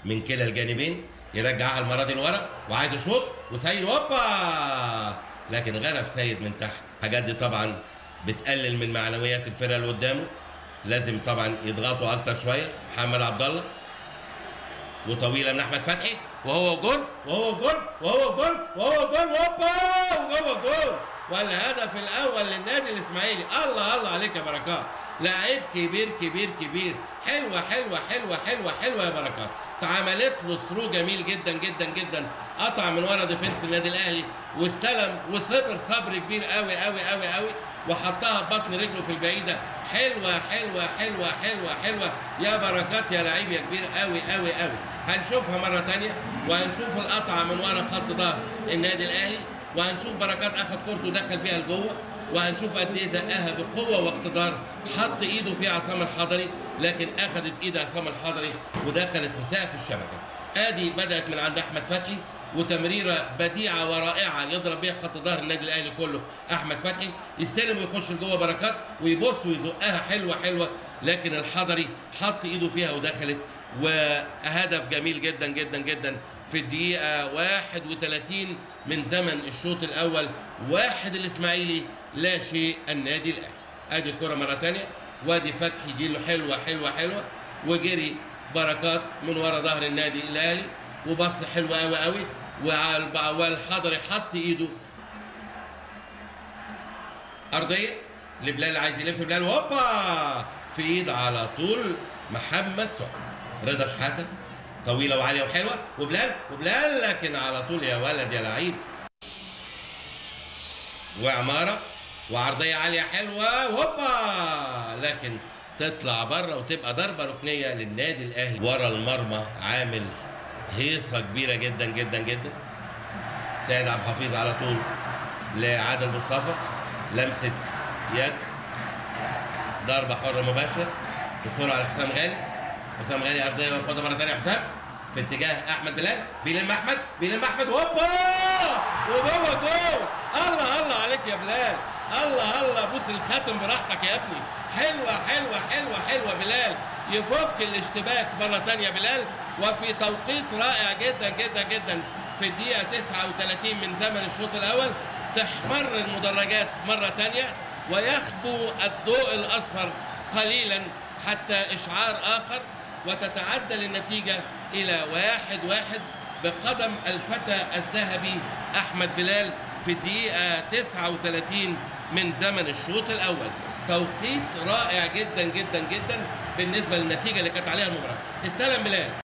من كلا الجانبين يرجعها المره دي لورا وعايز يشوط وسيد هوبا لكن غرف سيد من تحت الحاجات دي طبعا بتقلل من معنويات الفرقه اللي قدامه لازم طبعا يضغطوا اكتر شويه محمد عبد الله وطويله من احمد فتحي وهو جول وهو جول وهو جول وهو جول هوبا وجوه جول والهدف الاول للنادي الاسماعيلي الله الله عليك يا بركات لعيب كبير كبير كبير حلوه حلوه حلوه حلوه حلوه يا بركات اتعملت له ثرو جميل جدا جدا جدا قطع من ورا ديفنس النادي الاهلي واستلم وصبر صبر كبير قوي قوي قوي قوي وحطها ببطن رجله في البعيده حلوه حلوه حلوه حلوه حلوه يا بركات يا لعيب يا كبير قوي قوي قوي هنشوفها مره تانية وهنشوف القطعه من ورا خط ظهر النادي الاهلي وهنشوف بركات اخد كورته ودخل بيها لجوه وهنشوف قد ايه زقها بقوه واقتدار حط ايده في عصام الحضري لكن اخذت ايد عصام الحضري ودخلت في سقف الشبكه ادي بدات من عند احمد فتحي وتمريره بديعه ورائعه يضرب بيها خط ظهر النادي الاهلي كله احمد فتحي يستلم ويخش لجوه بركات ويبص ويزقها حلوه حلوه لكن الحضري حط ايده فيها ودخلت وهدف جميل جدا جدا جدا في الدقيقة 31 من زمن الشوط الأول واحد الإسماعيلي لا شيء النادي الأهلي أدي الكرة مرة تانية وادي فتحي جيله حلوة حلوة حلوة وجري بركات من ورا ظهر النادي الأهلي وبص حلو قوي قوي والحضري حط إيده أرضية لبلال عايز يلف بلال هوبا في ايد على طول محمد سعد رضا شحاته طويله وعاليه وحلوه وبلال وبلال لكن على طول يا ولد يا لعيب وعماره وعرضيه عاليه حلوه هوبا لكن تطلع بره وتبقى ضربه ركنيه للنادي الاهلي ورا المرمى عامل هيصه كبيره جدا جدا جدا سيد عبد الحفيظ على طول لعادل مصطفى لمسه يد ضربه حره مباشره بسرعه على حسام غالي حسام غالي ارضيه وياخدها مره ثانيه حسام في اتجاه احمد بلال بيلم احمد بيلم احمد هوبا وجوه جول الله الله عليك يا بلال الله الله بوس الخاتم براحتك يا ابني حلوه حلوه حلوه حلوه بلال يفك الاشتباك مره ثانيه بلال وفي توقيت رائع جدا جدا جدا في الدقيقه 39 من زمن الشوط الاول تحمر المدرجات مره ثانيه ويخبو الضوء الاصفر قليلا حتى اشعار اخر وتتعدل النتيجه الى واحد واحد بقدم الفتى الذهبي احمد بلال في الدقيقه 39 من زمن الشوط الاول توقيت رائع جدا جدا جدا بالنسبه للنتيجه اللي كانت عليها المباراه استلم بلال